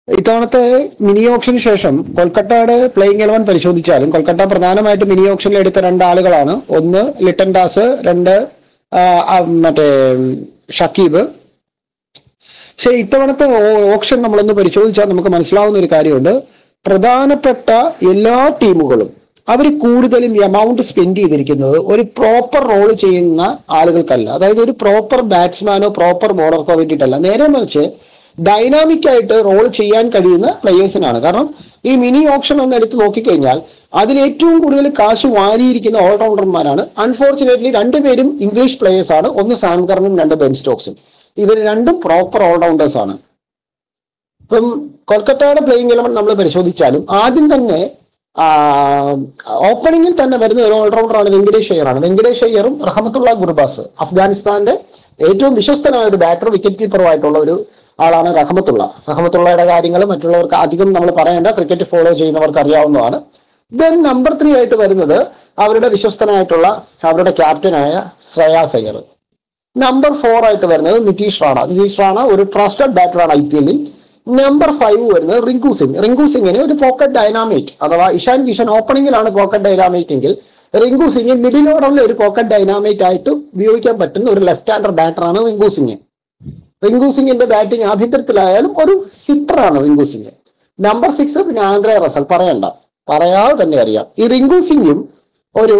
ഇത്തവണത്തെ മിനി ഓപ്ഷന് ശേഷം കൊൽക്കത്തയുടെ പ്ലേയിങ് ഇലവൻ പരിശോധിച്ചാലും കൊൽക്കത്ത പ്രധാനമായിട്ടും മിനി ഓപ്ഷനിൽ എടുത്ത രണ്ട് ആളുകളാണ് ഒന്ന് ലിട്ടൻ ദാസ് രണ്ട് ആ, ആ, മറ്റേ ഷക്കീബ് പക്ഷേ ഇത്തവണത്തെ ഓ- ഓപ്ഷൻ നമ്മളൊന്ന് പരിശോധിച്ചാൽ നമുക്ക് മനസ്സിലാവുന്ന ഒരു കാര്യമുണ്ട് പ്രധാനപ്പെട്ട എല്ലാ ടീമുകളും അവർ കൂടുതലും എമൗണ്ട് സ്പെൻഡ് ചെയ്തിരിക്കുന്നത് ഒരു പ്രോപ്പർ റോൾ ചെയ്യുന്ന ആളുകൾക്കല്ല അതായത് ഒരു പ്രോപ്പർ ബാറ്റ്സ്മാനോ പ്രോപ്പർ ബോളർക്കോ വേണ്ടിയിട്ടല്ല നേരെ മറിച്ച് ഡൈനാമിക് ആയിട്ട് റോൾ ചെയ്യാൻ കഴിയുന്ന പ്ലേയേഴ്സിനാണ് കാരണം ഈ മിനി ഓപ്ഷൻ ഒന്ന് എടുത്ത് നോക്കിക്കഴിഞ്ഞാൽ അതിൽ ഏറ്റവും കൂടുതൽ കാശ് വാരിയിരിക്കുന്ന ഓൾറൗണ്ടർമാരാണ് അൺഫോർച്ചുനേറ്റ്ലി രണ്ടുപേരും ഇംഗ്ലീഷ് പ്ലേയേഴ്സ് ആണ് ഒന്ന് സാംകറിനും രണ്ട് ബെൻ സ്റ്റോക്സും ഇവർ രണ്ടും പ്രോപ്പർ ഓൾറൗണ്ടേഴ്സ് ആണ് ഇപ്പം കൊൽക്കത്തയുടെ പ്ലേയിങ് ഇലവൻ നമ്മൾ പരിശോധിച്ചാലും ആദ്യം തന്നെ ഓപ്പണിംഗിൽ തന്നെ വരുന്ന ഒരു ഓൾറൗണ്ടറാണ് വെങ്കടേഷ് അയ്യറാണ് വെങ്കടേഷ് അയ്യറും റഹമത്തുള്ള ഗുർബാസ് അഫ്ഗാനിസ്ഥാന്റെ ഏറ്റവും വിശ്വസ്തനായ ഒരു ബാറ്റർ വിക്കറ്റ് കീപ്പറുമായിട്ടുള്ള ഒരു ആളാണ് റഹമത്തുള്ള റഹമത്തുള്ളയുടെ കാര്യങ്ങൾ മറ്റുള്ളവർക്ക് അധികം നമ്മൾ പറയേണ്ട ക്രിക്കറ്റ് ഫോളോ ചെയ്യുന്നവർക്ക് അറിയാവുന്നതാണ് ദെൻ നമ്പർ ത്രീ ആയിട്ട് വരുന്നത് അവരുടെ വിശ്വസ്തനായിട്ടുള്ള അവരുടെ ക്യാപ്റ്റനായ ശ്രേയാസ് അയ്യർ നമ്പർ ഫോർ ആയിട്ട് വരുന്നത് നിതീഷ് റാണ നിതീഷ് റാണ ഒരു ട്രസ്റ്റഡ് ബാറ്ററാണ് ഐ പി എല്ലിൽ നമ്പർ ഫൈവ് വരുന്നത് റിങ്കു സിംഗ് റിങ്കു സിംഗിന് ഒരു പോക്കറ്റ് ഡൈനാമേറ്റ് അഥവാ ഇഷാൻ കിഷൻ ഓപ്പണിംഗിലാണ് പോക്കറ്റ് ഡൈനാമേറ്റ് എങ്കിൽ റിങ്കു സിംഗ് മിഡിൽ ഓർഡറിൽ ഒരു പോക്കറ്റ് ഡൈനാമേറ്റ് ആയിട്ട് ഉപയോഗിക്കാൻ പറ്റുന്ന ഒരു ലെഫ്റ്റ് ഹാൻഡർ ബാറ്ററാണ് റിങ്കു സിംഗ് റിങ്കു സിംഗിന്റെ ബാറ്റിംഗ് ആഭ്യന്തരത്തിലായാലും ഒരു ഹിറ്ററാണ് റിങ്കു സിംഗ് നമ്പർ സിക്സ് പിന്നെ ആന്ധ്ര റസൽ പറയണ്ട പറയാതെ തന്നെ അറിയാം ഈ റിങ്കു സിംഗും ഒരു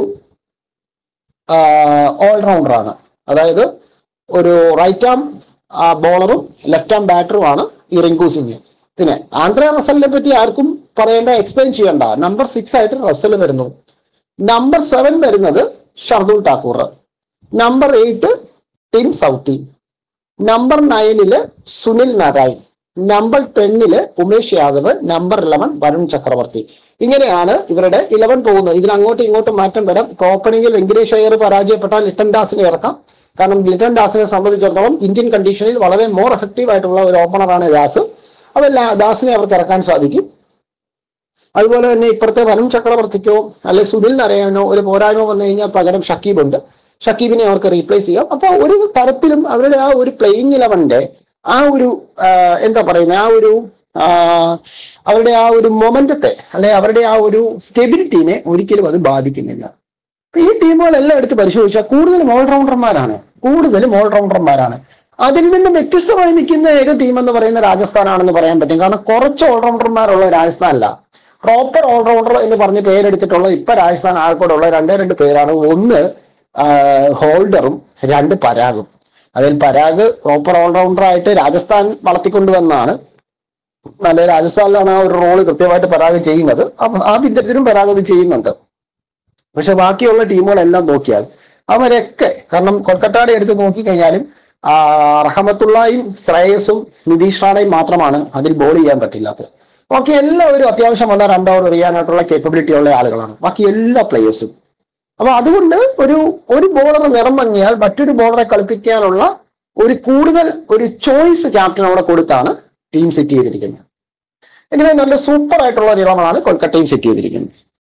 ഓൾറൗണ്ടറാണ് അതായത് ഒരു റൈറ്റ് ആം ബോളറും ലെഫ്റ്റ് ആം ബാറ്ററുമാണ് ഈ റിങ്കു സിംഗ് പിന്നെ ആന്ധ്ര റസലിനെ പറ്റി ആർക്കും പറയേണ്ട എക്സ്പ്ലെയിൻ ചെയ്യണ്ട നമ്പർ സിക്സ് ആയിട്ട് റസൽ വരുന്നു നമ്പർ സെവൻ വരുന്നത് Shardul Thakur number eight Tim Southee number നയനില് സുനിൽ നാരായൺ നമ്പർ ടെന്നില് ഉമേഷ് യാദവ് നമ്പർ ഇലവൻ വരുൺ ചക്രവർത്തി ഇങ്ങനെയാണ് ഇവരുടെ ഇലവൻ പോകുന്നത് ഇതിൽ അങ്ങോട്ടും ഇങ്ങോട്ടും മാറ്റം വരാം ഓപ്പണിംഗിൽ വെങ്കടേഷ് അയ്യർ പരാജയപ്പെട്ടാൽ ലിട്ടൻ ദാസിനെ ഇറക്കാം കാരണം ലിട്ടൻ ദാസിനെ സംബന്ധിച്ചിടത്തോളം ഇന്ത്യൻ കണ്ടീഷനിൽ വളരെ മോർ എഫക്റ്റീവ് ആയിട്ടുള്ള ഒരു ഓപ്പണറാണ് ദാസ് അപ്പോൾ ലാ- ദാസിനെ അവർക്ക് ഇറക്കാൻ സാധിക്കും അതുപോലെ തന്നെ ഇപ്പുറത്തെ വനം ചക്രവർത്തിക്കോ അല്ലെ സുനിൽ നാരായണനോ ഒരു പോരായ്മ വന്നു കഴിഞ്ഞാൽ പകരം ഷക്കീബ് ഉണ്ട് ഷക്കീബിനെ അവർക്ക് റീപ്ലേസ് ചെയ്യാം അപ്പൊ ഒരു തരത്തിലും അവരുടെ ആ ഒരു പ്ലേയിങ് ഇലവന്റെ ആ ഒരു ആ, എന്താ പറയുന്നത് ആ ഒരു ആ, അവരുടെ ആ ഒരു മൊമെന്റത്തെ അല്ലെ അവരുടെ ആ ഒരു സ്റ്റെബിലിറ്റിനെ ഒരിക്കലും അത് ബാധിക്കുന്നില്ല അപ്പൊ ഈ ടീമുകളെല്ലാം എടുത്ത് പരിശോധിച്ചാൽ കൂടുതലും ഓൾറൗണ്ടർമാരാണ് കൂടുതലും ഓൾറൗണ്ടർമാരാണ് അതിൽ നിന്ന് വ്യത്യസ്തമായി നിൽക്കുന്ന ഏക ടീം എന്ന് പറയുന്ന രാജസ്ഥാനാണെന്ന് പറയാൻ പറ്റും കാരണം കുറച്ച് ഓൾറൗണ്ടർമാരുള്ള രാജസ്ഥാനല്ല പ്രോപ്പർ ഓൾറൗണ്ടർ എന്ന് പറഞ്ഞ് പേരെടുത്തിട്ടുള്ള ഇപ്പൊ രാജസ്ഥാൻ ആൾക്കൂടെ രണ്ടേ രണ്ട് പേരാണ് ഒന്ന് ആ, ഹോൾഡറും രണ്ട് പരാഗും അതിൽ പരാഗ് പ്രോപ്പർ ഓൾറൗണ്ടർ ആയിട്ട് രാജസ്ഥാൻ വളർത്തിക്കൊണ്ടുവന്നാണ് നല്ല രാജസ്ഥാനിലാണ് ആ ഒരു റോള് കൃത്യമായിട്ട് പരാഗ് ചെയ്യുന്നത് അപ്പൊ ആ വിധത്തിലും പരാഗ് അത് ചെയ്യുന്നുണ്ട് പക്ഷെ ബാക്കിയുള്ള ടീമുകളെല്ലാം നോക്കിയാൽ അവരൊക്കെ കാരണം കൊൽക്കത്തയുടെ എടുത്ത് നോക്കിക്കഴിഞ്ഞാലും ആ, റഹമത്തുള്ളയും ശ്രേയസും നിതീഷ് റാണയും മാത്രമാണ് അതിൽ ബോൾ ചെയ്യാൻ പറ്റില്ലാത്തത് ബാക്കി എല്ലാവരും അത്യാവശ്യം വന്ന രണ്ട് ഓവർ എറിയാനായിട്ടുള്ള കേപ്പബിലിറ്റി ഉള്ള ആളുകളാണ് ബാക്കി എല്ലാ പ്ലേയേഴ്സും അപ്പൊ അതുകൊണ്ട് ഒരു ഒരു ബോളർ നിറം മങ്ങിയാൽ മറ്റൊരു ബോളറെ കളിപ്പിക്കാനുള്ള ഒരു കൂടുതൽ ഒരു ചോയ്സ് ക്യാപ്റ്റൻ അവിടെ കൊടുത്താണ് ടീം സെറ്റ് ചെയ്തിരിക്കുന്നത് ഇങ്ങനെ നല്ല സൂപ്പർ ആയിട്ടുള്ള ഒരു ഇളമാണ് കൊൽക്കത്തയും സെറ്റ് ചെയ്തിരിക്കുന്നത്